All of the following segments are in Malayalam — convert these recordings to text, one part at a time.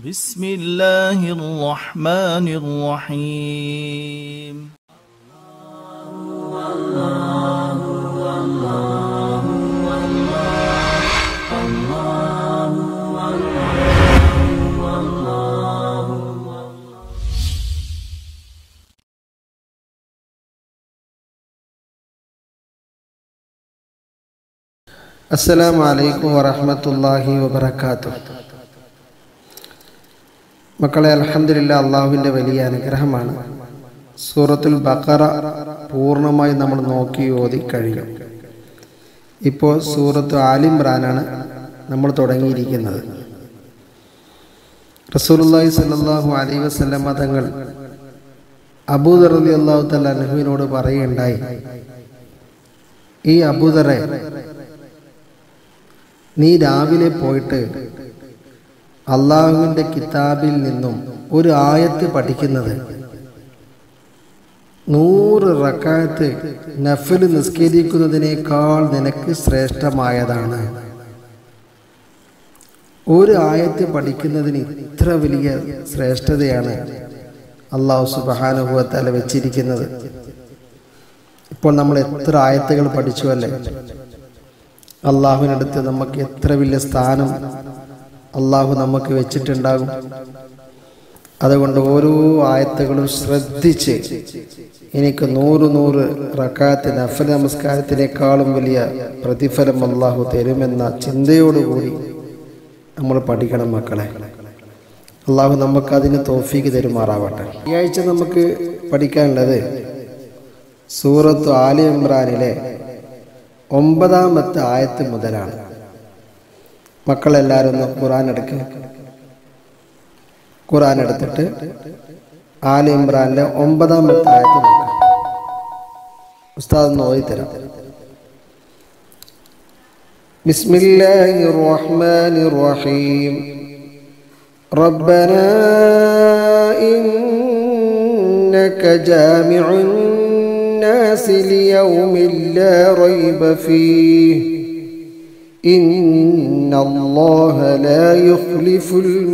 بسم الله الرحمن الرحيم അസ്സലാമു അലൈക്കും വറഹ്മത്തുള്ളാഹി വബറകാത്തു മക്കളെ അൽഹംദുലില്ലാ അള്ളാഹുവിൻ്റെ വലിയ അനുഗ്രഹമാണ് സൂറത്തുൽ ബഖറ പൂർണ്ണമായി നമ്മൾ നോക്കി ഓതി കഴിഞ്ഞു ഇപ്പോൾ സൂറത്ത് ആലിംറാനാണ് നമ്മൾ തുടങ്ങിയിരിക്കുന്നത് റസൂലുള്ളാഹി സ്വല്ലല്ലാഹു അലൈഹി വസല്ലമ തങ്ങൾ അബൂദർ റളിയല്ലാഹു തആല അൻഹുവിനോട് പറയുകയുണ്ടായി ഈ അബൂദറെ നീ രാവിലെ പോയിട്ട് അള്ളാഹുവിൻ്റെ കിതാബിൽ നിന്നും ഒരു ആയത്ത് പഠിക്കുന്നത് നൂറ് റക്കായത്ത് നഫിൽ നിസ്കരിക്കുന്നതിനേക്കാൾ നിനക്ക് ശ്രേഷ്ഠമായതാണ് ഒരു ആയത്ത് പഠിക്കുന്നതിന് ഇത്ര വലിയ ശ്രേഷ്ഠതയാണ് അള്ളാഹു സുബാനുഭവത്താല വെച്ചിരിക്കുന്നത് ഇപ്പോൾ നമ്മൾ എത്ര ആയത്തുകൾ പഠിച്ചു അല്ലേ അള്ളാഹുവിനടുത്ത് നമുക്ക് എത്ര വലിയ സ്ഥാനം അള്ളാഹു നമുക്ക് വെച്ചിട്ടുണ്ടാകും അതുകൊണ്ട് ഓരോ ആയത്തുകളും ശ്രദ്ധിച്ച് എനിക്ക് നൂറ് നൂറ് റക്കാത്ത് നഫൽ നമസ്കാരത്തിനേക്കാളും വലിയ പ്രതിഫലം അള്ളാഹു തരുമെന്ന ചിന്തയോടുകൂടി നമ്മൾ പഠിക്കണം മക്കളെ അള്ളാഹു നമുക്ക് അതിന് തോഫീക്ക് തരുമാറാവട്ടെ ഈ ആഴ്ച നമുക്ക് പഠിക്കാനുള്ളത് സൂറത്ത് ആലി ഇമ്രാനിലെ ഒമ്പതാമത്തെ ആയത്ത് മുതലാണ് മക്കളെല്ലാവരും ഒന്ന് ഖുറാൻ എടുക്കുക ഖുറാൻ എടുത്തിട്ട് ആലി ഇമ്രാനിലെ ഒമ്പതാമത്തെ ആയത്ത് നോക്കുക ഉസ്താദ് ഒന്ന് ഓതിത്തരാം ബിസ്മില്ലാഹി റഹ്മാൻ റഹീം ربنا إنك جامع الناس ليوم لا ريب فيه إن الله لا يخلف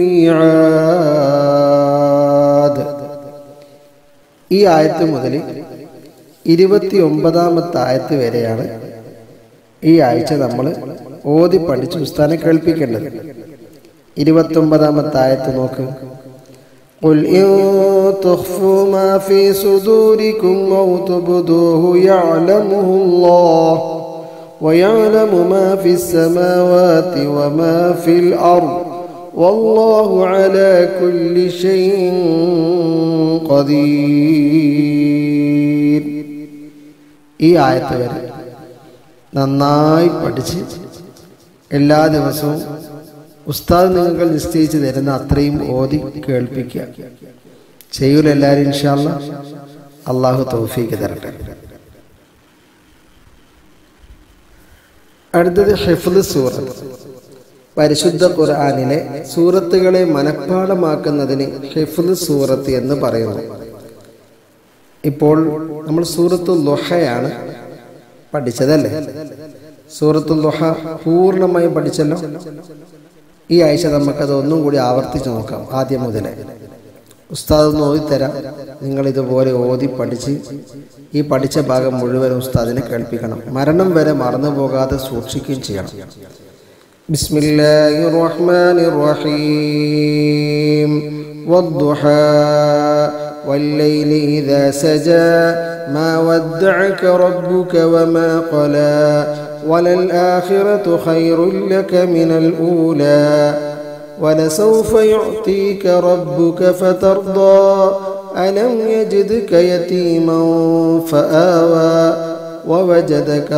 الميعاد ഈ ആയത്ത് മുതൽ ഇരുപത്തി ഒമ്പതാമത്തെ ആയത്ത് വരെയാണ് ഈ ആഴ്ച നമ്മൾ ഓതി പഠിച്ച് ഉസ്താനെ കേൾപ്പിക്കേണ്ടത് ഇരുപത്തി ഒമ്പതാമത്തെ ആയത്ത് നോക്ക് قل إن تخفوا ما في صدوركم أو تبدوه يعلمه الله ويعلم ما في السماوات وما في الأرض والله على كل شيء قدير ഈ ആയത്ത് വരെ നന്നായി പഠിച്ച് എല്ലാ ദിവസവും ഉസ്താദ് നിങ്ങൾ നിശ്ചയിച്ച് തരുന്ന അത്രയും ഓതി കേൾപ്പിക്കുക ചെയ്യൂല എല്ലാവരും ഇൻഷാല്ല അള്ളാഹു തൗഫീക്ക് തരട്ടെ അടുത്തത് ഹിഫ്ല് സൂറത്ത് പരിശുദ്ധ ഖുർആാനിലെ സൂറത്തുകളെ മനഃപ്പാടമാക്കുന്നതിന് ഹിഫ്ല് സൂറത്ത് എന്ന് പറയുന്നു ഇപ്പോൾ നമ്മൾ സൂറത്തു ലുഹയാണ് പഠിച്ചതല്ലേ സൂറത്തു ലുഹ പൂർണ്ണമായും പഠിച്ചല്ലോ ഈ ആഴ്ച നമുക്കത് ഒന്നും കൂടി ആവർത്തിച്ച് നോക്കാം ആദ്യം മുതലേ ഉസ്താദ് ഒന്ന് ഓതിത്തരാം നിങ്ങൾ ഇതുപോലെ ഓതി പഠിച്ച് ഈ പഠിച്ച ഭാഗം മുഴുവൻ ഉസ്താദിനെ കേൾപ്പിക്കണം മരണം വരെ മറന്നു പോകാതെ സൂക്ഷിക്കുകയും ചെയ്യണം ബിസ്മില്ലാഹിർ റഹ്മാനിർ റഹീം والضحى والليل إذا سجى ما ودعك ربك وما قلى وللآخرة خير لك من الأولى ولسوف يعطيك ربك فترضى ألم يجدك يتيما فآوى ووجدك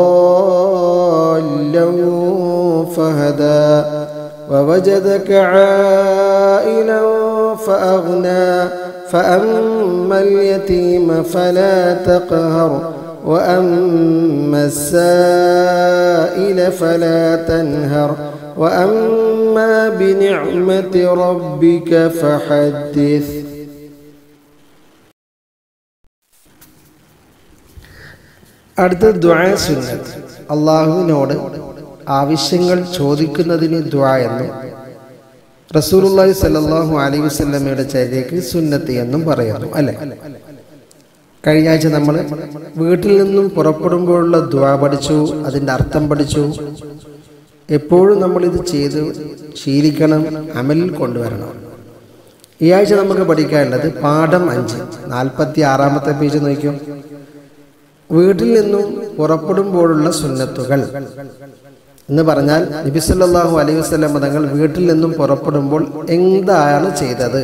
ضالا فهدى ووجدك عائلا فأغنى فأما اليتيم فلا تقهر وأما السائل فلا تنهر وأما بنعمة ربك فحدث അടുത്ത ദ്വാ സുന്നത്ത് അള്ളാഹുവിനോട് ആവശ്യങ്ങൾ ചോദിക്കുന്നതിന് ദ്വാ എന്നും റസൂലുള്ളാഹി സ്വല്ലല്ലാഹു അലൈഹി വസല്ലമയുടെ ചര്യക്ക് സുന്നത്ത് എന്നും പറയുന്നു അല്ലെ കഴിഞ്ഞ ആഴ്ച നമ്മൾ വീട്ടിൽ നിന്നും പുറപ്പെടുമ്പോഴുള്ള ദ്വാ പഠിച്ചു അതിൻ്റെ അർത്ഥം പഠിച്ചു എപ്പോഴും നമ്മൾ ഇത് ചെയ്ത് ശീലിക്കണം അമലിൽ കൊണ്ടുവരണം ഈ ആഴ്ച നമുക്ക് പഠിക്കാനുള്ളത് പാഠം അഞ്ച് നാൽപ്പത്തി ആറാമത്തെ പേജ് നോക്കിയോ വീട്ടിൽ നിന്നും പുറപ്പെടുമ്പോഴുള്ള സുന്നത്തുകൾ എന്ന് പറഞ്ഞാൽ നബിസല്ലാഹു അലൈഹി വസ്ലം തങ്ങൾ വീട്ടിൽ നിന്നും പുറപ്പെടുമ്പോൾ എന്താണ് ചെയ്തത്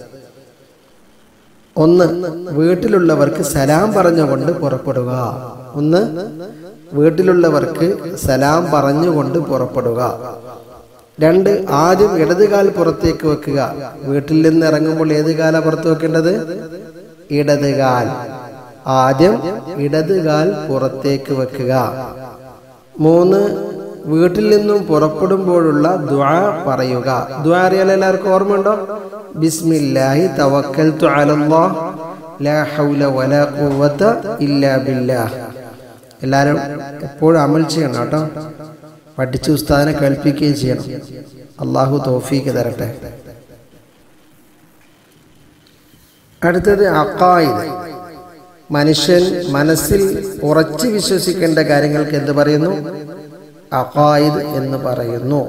ഒന്ന് വീട്ടിലുള്ളവർക്ക് സലാം പറഞ്ഞുകൊണ്ട് പുറപ്പെടുക ഒന്ന് വീട്ടിലുള്ളവർക്ക് സലാം പറഞ്ഞുകൊണ്ട് പുറപ്പെടുക രണ്ട് ആദ്യം ഇടതുകാൽ പുറത്തേക്ക് വെക്കുക വീട്ടിൽ നിന്ന് ഇറങ്ങുമ്പോൾ ഏത് കാല പുറത്ത് വെക്കേണ്ടത് ഇടതുകാൽ ആദ്യം ഇടതുകാൽ പുറത്തേക്ക് വെക്കുക മൂന്ന് വീട്ടിൽ നിന്നും പുറപ്പെടുമ്പോഴുള്ള ദ്വാ പറയുക ദ്വാ അറിയാൻ എല്ലാവർക്കും ഓർമ്മയുണ്ടോ ബിസ്മില്ലാഹി തവക്കൽതു അലല്ലാഹ് ലാ ഹൗല വലാ ഖുവത ഇല്ലാ ബില്ലാഹ് എല്ലാവരും എപ്പോഴും അമൽ ചെയ്യണം കേട്ടോ പഠിച്ച് ഉസ്താദിനെ കേൾപ്പിക്കുകയും ചെയ്യണം അള്ളാഹു തോഫീക്ക് തരട്ടെ അടുത്തത് അക്കായിദ് മനുഷ്യൻ മനസ്സിൽ ഉറച്ചു വിശ്വസിക്കേണ്ട കാര്യങ്ങൾക്ക് എന്ത് പറയുന്നു അഖായിദ് എന്ന് പറയുന്നു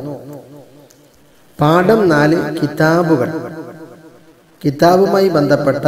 പാഠം നാല് കിതാബുകൾ കിതാബുമായി ബന്ധപ്പെട്ട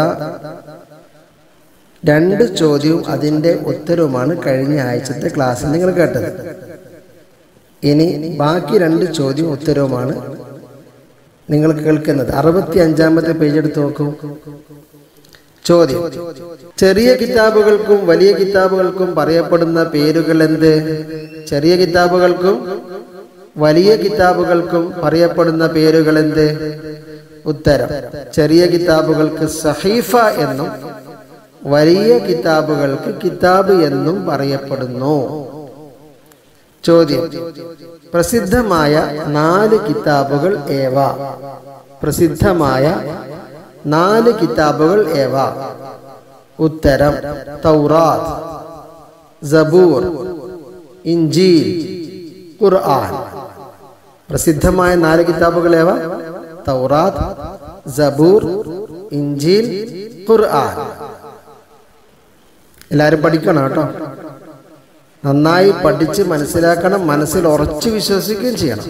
രണ്ട് ചോദ്യവും അതിൻ്റെ ഉത്തരവുമാണ് കഴിഞ്ഞ ആഴ്ചത്തെ ക്ലാസ്സിൽ നിങ്ങൾ കേട്ടത് ഇനി ബാക്കി രണ്ട് ചോദ്യവും ഉത്തരവുമാണ് നിങ്ങൾ കേൾക്കുന്നത് അറുപത്തി അഞ്ചാമത്തെ പേജ് എടുത്ത് നോക്കൂ ചോദ്യം ചെറിയ കിതാബുകൾക്കും വലിയ കിതാബുകൾക്കും പറയപ്പെടുന്ന പേരുകൾ എന്ത് ചെറിയ കിതാബുകൾക്കും വലിയ കിതാബുകൾക്കും പറയപ്പെടുന്ന പേരുകൾ എന്ത് ഉത്തരം ചെറിയ കിതാബുകൾക്ക് സഹീഫ എന്നും വലിയ കിതാബുകൾക്ക് കിതാബ് എന്നും പറയപ്പെടുന്നു ചോദ്യം പ്രസിദ്ധമായ നാല് കിതാബുകൾ ഏവ പ്രസിദ്ധമായ നാല് കിതാബുകൾ ഏവ ഉത്തരം തൗറാത്ത് സബൂർ ഇഞ്ചീൽ ഖുർആൻ പ്രസിദ്ധമായ നാല് കിതാബുകൾ ഏവ തൗറാത്ത് സബൂർ ഇഞ്ചീൽ ഖുർആൻ എല്ലാവരും പഠിക്കണം കേട്ടോ നന്നായി പഠിച്ച് മനസ്സിലാക്കണം മനസ്സിൽ ഉറച്ചു വിശ്വസിക്കുകയും ചെയ്യണം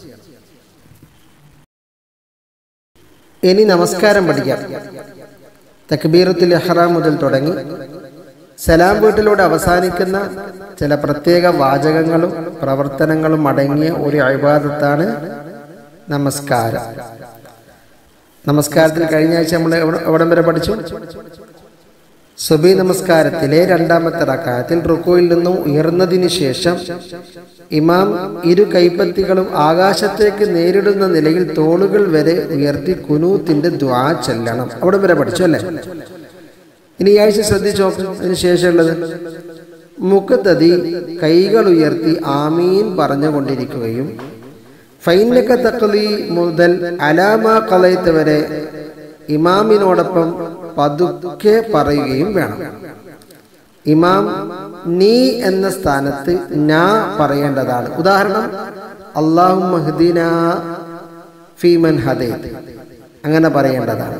ഇനി നമസ്കാരം പഠിക്കാം തക്ബീറത്തുൽ ഇഹ്റാം മുതൽ തുടങ്ങി സലാം വീട്ടിലൂടെ അവസാനിക്കുന്ന ചില പ്രത്യേക വാചകങ്ങളും പ്രവർത്തനങ്ങളും അടങ്ങിയ ഒരു അഴിബാദത്താണ് നമസ്കാരം നമസ്കാരത്തിൽ കഴിഞ്ഞ ആഴ്ച നമ്മൾ എവിടെ- എവിടം വരെ പഠിച്ചു സുബി നമസ്കാരത്തിലെ രണ്ടാമത്തെ റക്കായത്തിൽ റുക്കോയിൽ നിന്നും ഉയർന്നതിന് ശേഷം ഇമാം ഇരു കൈപ്പത്തികളും ആകാശത്തേക്ക് നേരിടുന്ന നിലയിൽ തോളുകൾ വരെ ഉയർത്തി കുനൂത്തിന്റെ ദ്വാ ചെല്ലണം അവിടെ വരെ പഠിച്ചു അല്ലേ ഇനി ഈ ആഴ്ച ശ്രദ്ധിച്ചു നോക്ക് അതിന് ശേഷമുള്ളത് മുഖത്തതി കൈകൾ ഉയർത്തി ആമീൻ പറഞ്ഞുകൊണ്ടിരിക്കുകയും ഫൈനക്ക തക്കലി മുതൽ അലാമ കളയത്ത് വരെ ഇമാമിനോടൊപ്പം പതുക്കെ പറയുകയും വേണം ഇമാം നീ എന്ന സ്ഥാനത്ത് നാ പറയേണ്ടതാണ് ഉദാഹരണം അള്ളാഹു മഹദീന ഫീമൻ ഹദേ അങ്ങനെ പറയേണ്ടതാണ്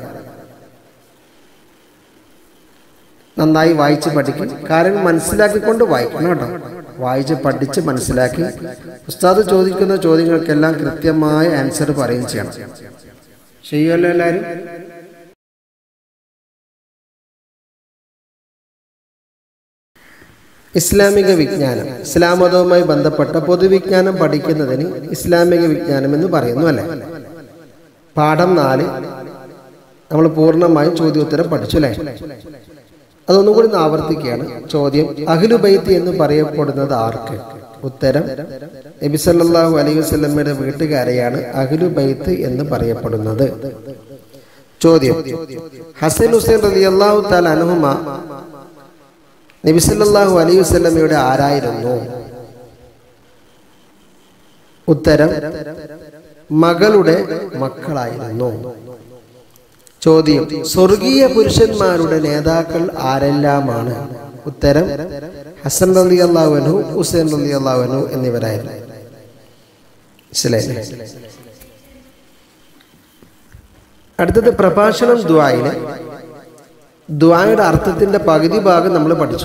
നന്നായി വായിച്ച് പഠിക്കും കാരണം മനസ്സിലാക്കിക്കൊണ്ട് വായിക്കണം കേട്ടോ വായിച്ച് പഠിച്ച് മനസ്സിലാക്കി ഉസ്താദ് ചോദിക്കുന്ന ചോദ്യങ്ങൾക്കെല്ലാം കൃത്യമായ ആൻസർ പറയുകയും ചെയ്യണം ചെയ്യുമല്ലോ എല്ലാവരും ഇസ്ലാമിക വിജ്ഞാനം ഇസ്ലാം മതവുമായി ബന്ധപ്പെട്ട പൊതുവിജ്ഞാനം പഠിക്കുന്നതിന് ഇസ്ലാമിക വിജ്ഞാനം എന്ന് പറയുന്നു അല്ലേ പാഠം നാല് നമ്മൾ പൂർണ്ണമായും ചോദ്യോത്തരം പഠിച്ചു അല്ലേ അതൊന്നും കൂടി ഒന്ന് ആവർത്തിക്കുകയാണ് ചോദ്യം അഖിലുബൈത്ത് എന്ന് പറയപ്പെടുന്നത് ആർക്ക് ഉത്തരം നബി സല്ലല്ലാഹു അലൈഹി വസല്ലമയുടെ വീട്ടുകാരെയാണ് അഖിലുബൈത്ത് എന്ന് പറയപ്പെടുന്നത് ചോദ്യം ഹസൻ ഹുസൈൻ റളിയല്ലാഹു തആല അൻഹുമ നബി സല്ലല്ലാഹു അലൈഹി വസല്ലമയുടെ ആരായിരുന്നു ഉത്തരം മകളുടെ മക്കളായിരുന്നു ചോദ്യം സ്വർഗീയ പുരുഷന്മാരുടെ നേതാക്കൾ ആരെല്ലാമാണ് ഉത്തരം ഹസൻ റലി അള്ളാഹുനു ഹുസൈൻ റലി അള്ളാഹുനു എന്നിവരായിരുന്നു മനസ്സിലായില്ലേ അടുത്തത് പ്രഭാഷണം ദ്വായില് ദ്വായുടെ അർത്ഥത്തിന്റെ പകുതി ഭാഗം നമ്മൾ പഠിച്ചു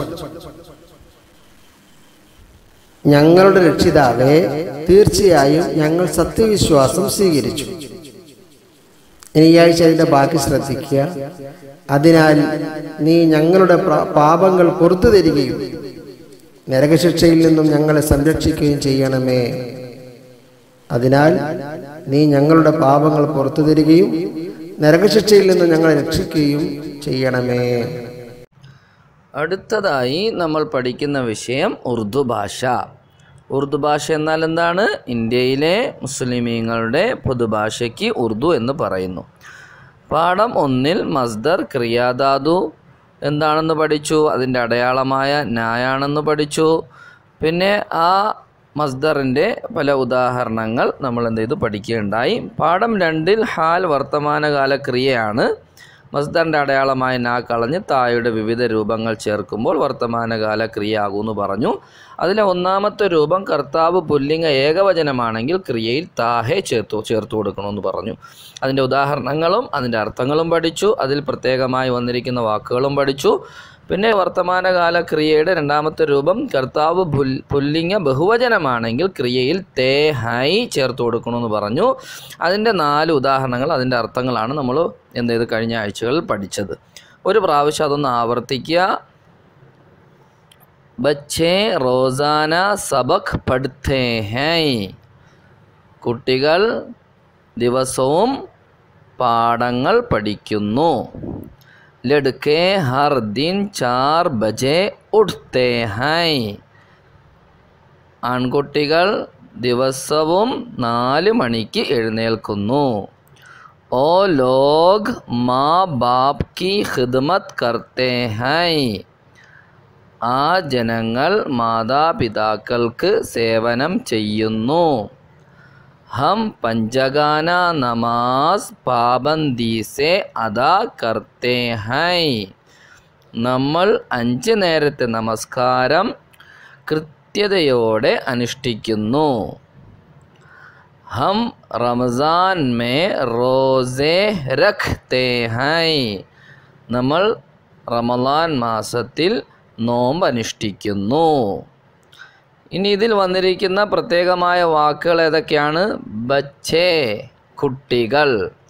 ഞങ്ങളുടെ രക്ഷിതാവെ തീർച്ചയായും ഞങ്ങൾ സത്യവിശ്വാസം സ്വീകരിച്ചു ഇനി ഈ ആഴ്ച അതിന്റെ ബാക്കി ശ്രദ്ധിക്കുക അതിനാൽ നീ ഞങ്ങളുടെ പ്ര- പാപങ്ങൾ പുറത്തു തരികയും നരകശിക്ഷയിൽ നിന്നും ഞങ്ങളെ സംരക്ഷിക്കുകയും ചെയ്യണമേ അതിനാൽ നീ ഞങ്ങളുടെ പാപങ്ങൾ പുറത്തു തരികയും നരകശിക്ഷയിൽ നിന്നും ഞങ്ങളെ രക്ഷിക്കുകയും ചെയ്യണമേ അടുത്തതായി നമ്മൾ പഠിക്കുന്ന വിഷയം ഉറുദു ഭാഷ ഉറുദു ഭാഷ എന്നാൽ എന്താണ് ഇന്ത്യയിലെ മുസ്ലിമീങ്ങളുടെ പൊതുഭാഷയ്ക്ക് ഉറുദു എന്ന് പറയുന്നു പാഠം ഒന്നിൽ മസ്ദർ ക്രിയാധാതു എന്താണെന്ന് പഠിച്ചു അതിൻ്റെ അടയാളമായ നായാണെന്ന് പഠിച്ചു പിന്നെ ആ മസ്ദറിൻ്റെ പല ഉദാഹരണങ്ങൾ നമ്മൾ എന്ത് ചെയ്തു പഠിക്കുകയുണ്ടായി പാഠം രണ്ടിൽ ഹാൽ വർത്തമാനകാല ക്രിയയാണ് മസ്ദറിൻ്റെ അടയാളമായ നാ കളഞ്ഞ് തായുടെ വിവിധ രൂപങ്ങൾ ചേർക്കുമ്പോൾ വർത്തമാനകാല ക്രിയ ആകുമെന്ന് പറഞ്ഞു അതിലെ ഒന്നാമത്തെ രൂപം കർത്താവ് പുല്ലിംഗ ഏകവചനമാണെങ്കിൽ ക്രിയയിൽ താഹെ ചേർത്തു ചേർത്ത് കൊടുക്കണമെന്ന് പറഞ്ഞു അതിൻ്റെ ഉദാഹരണങ്ങളും അതിൻ്റെ അർത്ഥങ്ങളും പഠിച്ചു അതിൽ പ്രത്യേകമായി വന്നിരിക്കുന്ന വാക്കുകളും പഠിച്ചു പിന്നെ വർത്തമാനകാല ക്രിയയുടെ രണ്ടാമത്തെ രൂപം കർത്താവ് പുൽ പുല്ലിംഗ ബഹുവചനമാണെങ്കിൽ ക്രിയയിൽ തേ ഹൈ ചേർത്ത് കൊടുക്കണമെന്ന് പറഞ്ഞു അതിൻ്റെ നാല് ഉദാഹരണങ്ങൾ അതിൻ്റെ അർത്ഥങ്ങളാണ് നമ്മൾ എന്ത് ചെയ്ത് കഴിഞ്ഞ ആഴ്ചകളിൽ പഠിച്ചത് ഒരു പ്രാവശ്യം അതൊന്ന് ആവർത്തിക്കുക ബച്ചേ റോസാന സബക് പഠിത്തേ ഹൈ കുട്ടികൾ ദിവസവും പാഠങ്ങൾ പഠിക്കുന്നു ലഡ്കെ ഹർ ദിൻ ചാർ ബജെ ഉഠ്തേ ഹൈ ആൺകുട്ടികൾ ദിവസവും നാല് മണിക്ക് എഴുന്നേൽക്കുന്നു ഓ ലോഗ് മാ ബാപ് കി ഖിദ്മത്ത് കർത്തേ ഹൈ ആ ജനങ്ങൾ മാതാപിതാക്കൾക്ക് സേവനം ചെയ്യുന്നു ഹം പഞ്ചഗാന നമാസ് പാബന്ദി സെ അദാ കർത്തേ ഹൈ നമ്മൾ അഞ്ച് നേരത്തെ നമസ്കാരം കൃത്യതയോടെ അനുഷ്ഠിക്കുന്നു ഹം റമസാൻ മേ റോസെ രഖ്തേ ഹൈ നമ്മൾ റമലാൻ മാസത്തിൽ നോമ്പ് അനുഷ്ഠിക്കുന്നു ഇനി ഇതിൽ വന്നിരിക്കുന്ന പ്രത്യേകമായ വാക്കുകൾ ഏതൊക്കെയാണ് ബച്ചേ കുട്ടികൾ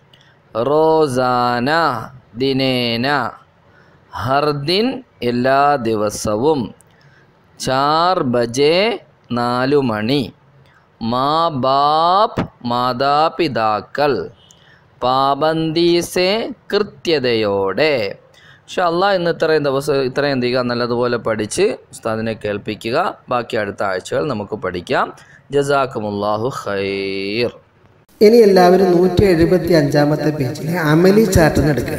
റോസാന ദിനേന ഹർദിൻ എല്ലാ ദിവസവും ചാർ ബജേ നാലു മണി മാ ബാപ്പ് മാതാപിതാക്കൾ പാബന്ദീസെ കൃത്യതയോടെ പക്ഷെ അല്ല ഇന്ന് ഇത്രയും ദിവസം ഇത്രയും എന്ത് ചെയ്യുക നല്ലതുപോലെ പഠിച്ച് ഉസ്താദിനെ കേൾപ്പിക്കുക ബാക്കി അടുത്ത ആഴ്ചകൾ നമുക്ക് പഠിക്കാം ജസാക്കുമുല്ലാഹു ഖൈർ ഇനി എല്ലാവരും നൂറ്റി എഴുപത്തി അഞ്ചാമത്തെ പേജിലെ അമലി ചാർട്ട് എടുക്കുക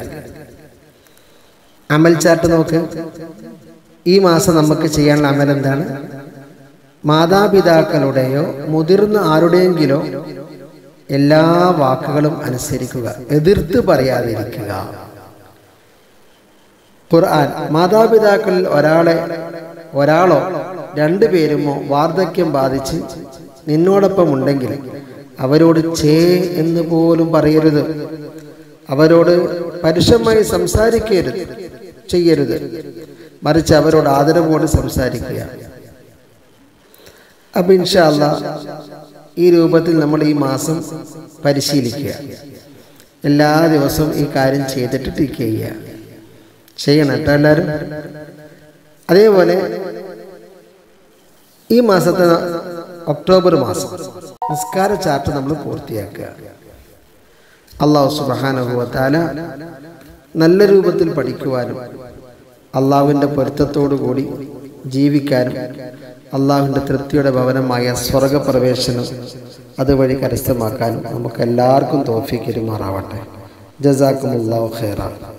അമൽ ചാർട്ട് നോക്ക് ഈ മാസം നമുക്ക് ചെയ്യാനുള്ള അമൽ എന്താണ് മാതാപിതാക്കളുടെയോ മുതിർന്ന ആരുടെയെങ്കിലോ എല്ലാ വാക്കുകളും അനുസരിക്കുക എതിർത്ത് പറയാതിരിക്കുക ഖുർആൻ മാതാപിതാക്കളിൽ ഒരാളെ ഒരാളോ രണ്ടുപേരുമോ വാർദ്ധക്യം ബാധിച്ച് നിന്നോടൊപ്പം ഉണ്ടെങ്കിൽ അവരോട് ചേ എന്ന് പോലും പറയരുത് അവരോട് പരുഷമായി സംസാരിക്കരുത് ചെയ്യരുത് മറിച്ച് അവരോട് ആദരവോട് സംസാരിക്കുക അപ്പൊ ഇൻഷാല്ല ഈ രൂപത്തിൽ നമ്മൾ ഈ മാസം പരിശീലിക്കുക എല്ലാ ദിവസവും ഈ കാര്യം ചെയ്തിട്ട് ടിക്ക് ചെയ്യുക ചെയ്യണം കേട്ടോ എല്ലാവരും അതേപോലെ ഈ മാസത്തെ ഒക്ടോബർ മാസം നിസ്കാര ചാർട്ട് നമ്മൾ പൂർത്തിയാക്കുക അള്ളാഹു സുബാനുഭവത്താല നല്ല രൂപത്തിൽ പഠിക്കുവാനും അള്ളാഹുവിൻ്റെ പൊരുത്തത്തോടു കൂടി ജീവിക്കാനും അള്ളാഹുവിൻ്റെ തൃപ്തിയുടെ ഭവനമായ സ്വർഗപ്രവേശനം അതുവഴി കരസ്ഥമാക്കാനും നമുക്ക് എല്ലാവർക്കും തോഫിക്കരുമാറാവട്ടെ ജസാക്കുമുല്ലാഹു ഖൈറ